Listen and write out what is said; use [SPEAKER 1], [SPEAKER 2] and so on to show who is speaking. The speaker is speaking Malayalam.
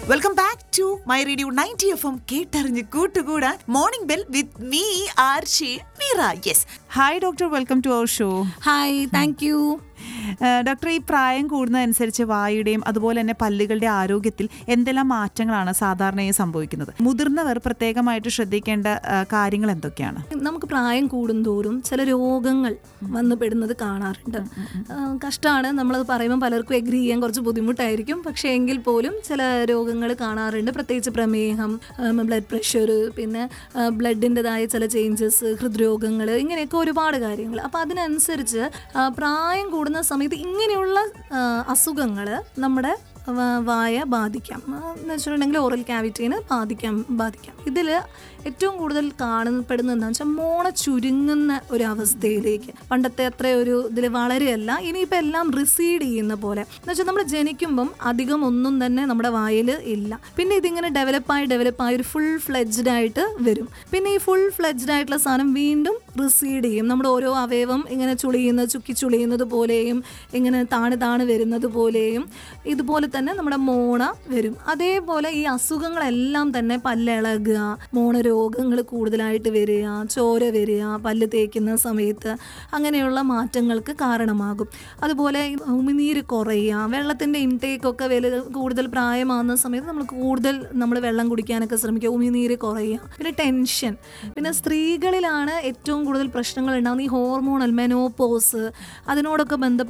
[SPEAKER 1] welcome back to my radio ninety F M കേട്ടറിഞ്ഞ് കൂട്ടുകൂടാൻ morning bell with me R J Meera yes hi doctor welcome to our show
[SPEAKER 2] hi thank you
[SPEAKER 1] doctor ഈ പ്രായം കൂടുന്നതനുസരിച്ച് വായുടെയും അതുപോലെ തന്നെ പല്ലുകളുടെ ആരോഗ്യത്തിൽ എന്തെല്ലാം മാറ്റങ്ങളാണ് സാധാരണയായി സംഭവിക്കുന്നത് മുതിർന്നവർ പ്രത്യേകമായിട്ട് ശ്രദ്ധിക്കേണ്ട ആ, കാര്യങ്ങൾ എന്തൊക്കെയാണ്
[SPEAKER 2] നമുക്ക് പ്രായം കൂടുന്തോറും ചില രോഗങ്ങൾ വന്നു പെടുന്നത് കാണാറുണ്ട് കഷ്ടമാണ് നമ്മളത് പറയുമ്പോൾ പലർക്കും എഗ്രി ചെയ്യാൻ കുറച്ച് ബുദ്ധിമുട്ടായിരിക്കും പക്ഷേ എങ്കിൽ പോലും ചില രോഗങ്ങൾ കാണാറുണ്ട് പ്രത്യേകിച്ച് പ്രമേഹം ബ്ലഡ് പ്രഷർ പിന്നെ ബ്ലഡിൻ്റെതായ ചില ചേഞ്ചസ് ഹൃദ്രോഗങ്ങൾ ഇങ്ങനെയൊക്കെ ഒരുപാട് കാര്യങ്ങൾ അപ്പോൾ അതിനനുസരിച്ച് ആ, പ്രായം കൂടുന്ന സമയത്ത് ഇങ്ങനെയുള്ള അസുഖങ്ങൾ നമ്മുടെ വ- വായ ബാധിക്കാം ആ, എന്ന് വെച്ചിട്ടുണ്ടെങ്കിൽ ഓറൽ ക്യാവിറ്റീനെ ബാധിക്കാം ബാധിക്കാം ഇതിൽ ഏറ്റവും കൂടുതൽ കാണപ്പെടുന്നത് എന്താണെന്ന് വെച്ചാൽ മോണ ചുരുങ്ങുന്ന ഒരു അവസ്ഥയിലേക്ക് പണ്ടത്തെ അത്ര ഒരു ഇതിൽ വളരെയല്ല ഇനിയിപ്പോൾ എല്ലാം റിസീഡ് ചെയ്യുന്ന പോലെ എന്ന് വെച്ചാൽ നമ്മൾ ജനിക്കുമ്പം അധികം ഒന്നും തന്നെ നമ്മുടെ വായിൽ ഇല്ല പിന്നെ ഇതിങ്ങനെ ഡെവലപ്പായി ഡെവലപ്പായി ഒരു ഫുൾ ഫ്ലെഡ്ജ്ഡ് ആയിട്ട് വരും പിന്നെ ഈ ഫുൾ ഫ്ലെഡ്ജ്ഡ് ആയിട്ടുള്ള സാധനം വീണ്ടും റിസീഡ് ചെയ്യും നമ്മുടെ ഓരോ അവയവം ഇങ്ങനെ ചുളിയുന്നത് ചുക്കി ചുളിയുന്നത് പോലെയും ഇങ്ങനെ താണ് താണ് വരുന്നത് പോലെയും ഇതുപോലെ തന്നെ നമ്മുടെ മോണ വരും അതേപോലെ ഈ അസുഖങ്ങളെല്ലാം തന്നെ പല്ലിളകുക മോണരോഗങ്ങൾ കൂടുതലായിട്ട് വരിക ചോര വരിക പല്ല് തേക്കുന്ന സമയത്ത് അങ്ങനെയുള്ള മാറ്റങ്ങൾക്ക് കാരണമാകും അതുപോലെ ഈ ഉമിനീര് കുറയുക വെള്ളത്തിൻ്റെ ഇൻടേക്കൊക്കെ വലു കൂടുതൽ പ്രായമാകുന്ന സമയത്ത് നമ്മൾ കൂടുതൽ നമ്മൾ വെള്ളം കുടിക്കാനൊക്കെ ശ്രമിക്കുക ഉമിനീര് കുറയുക പിന്നെ ടെൻഷൻ പിന്നെ സ്ത്രീകളിലാണ് ഏറ്റവും കൂടുതൽ പ്രശ്നങ്ങൾ ഉണ്ടാകുന്നത് ഈ ഹോർമോണൽ മെനോപോസ് അതിനോടൊക്കെ ബന്ധപ്പെട്ട്